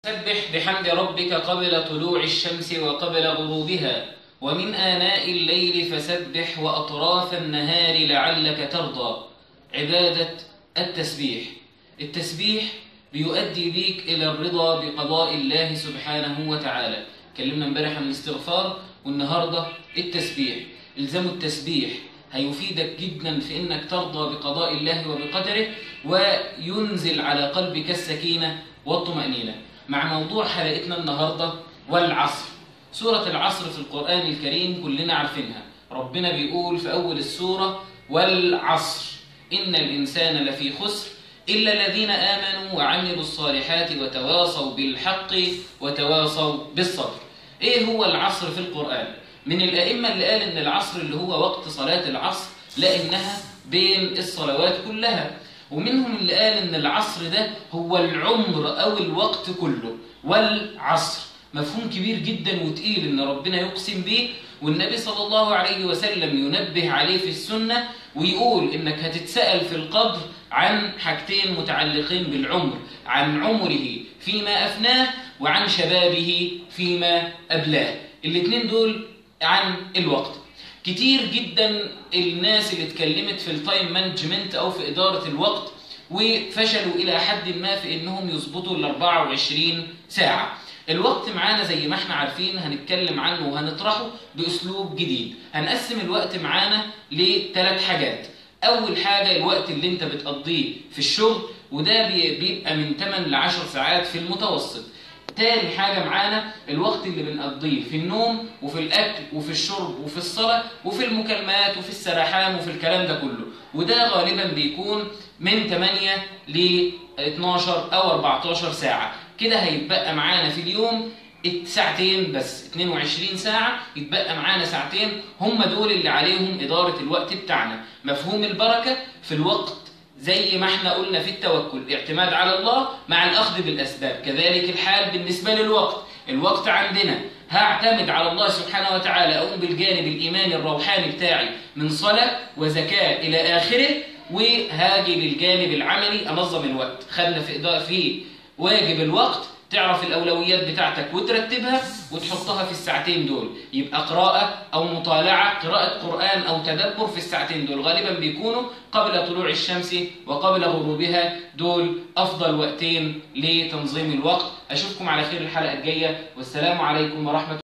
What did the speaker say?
سبح بحمد ربك قبل طلوع الشمس وقبل غروبها ومن آناء الليل فسبح وأطراف النهار لعلك ترضى عبادة التسبيح التسبيح بيؤدي بيك إلى الرضا بقضاء الله سبحانه وتعالى كلمنا امبارح عن الاستغفار والنهاردة التسبيح الزموا التسبيح هيفيدك جدا في انك ترضى بقضاء الله وبقدره وينزل على قلبك السكينة والطمأنينة مع موضوع حلقتنا النهاردة والعصر سورة العصر في القرآن الكريم كلنا عارفينها ربنا بيقول في أول السورة والعصر إن الإنسان لفي خسر إلا الذين آمنوا وعملوا الصالحات وتواصوا بالحق وتواصوا بالصبر إيه هو العصر في القرآن؟ من الأئمة اللي قال إن العصر اللي هو وقت صلاة العصر لأنها بين الصلوات كلها ومنهم اللي قال إن العصر ده هو العمر أو الوقت كله والعصر مفهوم كبير جدا وتقيل إن ربنا يقسم به والنبي صلى الله عليه وسلم ينبه عليه في السنة ويقول إنك هتتسأل في القبر عن حاجتين متعلقين بالعمر عن عمره فيما أفناه وعن شبابه فيما أبلاه الاثنين دول عن الوقت كتير جدا الناس اللي اتكلمت في التايم مانجمنت او في اداره الوقت وفشلوا الى حد ما في انهم يظبطوا ال 24 ساعه الوقت معانا زي ما احنا عارفين هنتكلم عنه وهنطرحه باسلوب جديد هنقسم الوقت معانا لثلاث حاجات اول حاجه الوقت اللي انت بتقضيه في الشغل وده بيبقى من 8 ل 10 ساعات في المتوسط تاني حاجة معانا الوقت اللي بنقضيه في النوم وفي الأكل وفي الشرب وفي الصلاة وفي المكالمات وفي السرحان وفي الكلام ده كله وده غالبا بيكون من 8 ل 12 أو 14 ساعة كده هيتبقى معانا في اليوم ساعتين بس 22 ساعة يتبقى معانا ساعتين هم دول اللي عليهم إدارة الوقت بتاعنا مفهوم البركة في الوقت زي ما احنا قلنا في التوكل اعتماد على الله مع الأخذ بالأسباب كذلك الحال بالنسبة للوقت الوقت عندنا هعتمد على الله سبحانه وتعالى أقوم بالجانب الإيماني الروحاني بتاعي من صلاة وزكاة إلى آخره وهاجي للجانب العملي أنظم الوقت خدنا في إضاءة في واجب الوقت تعرف الأولويات بتاعتك وترتبها وتحطها في الساعتين دول يبقى قراءة أو مطالعة قراءة قرآن أو تدبر في الساعتين دول غالبا بيكونوا قبل طلوع الشمس وقبل غروبها دول أفضل وقتين لتنظيم الوقت أشوفكم على خير الحلقة الجاية والسلام عليكم ورحمة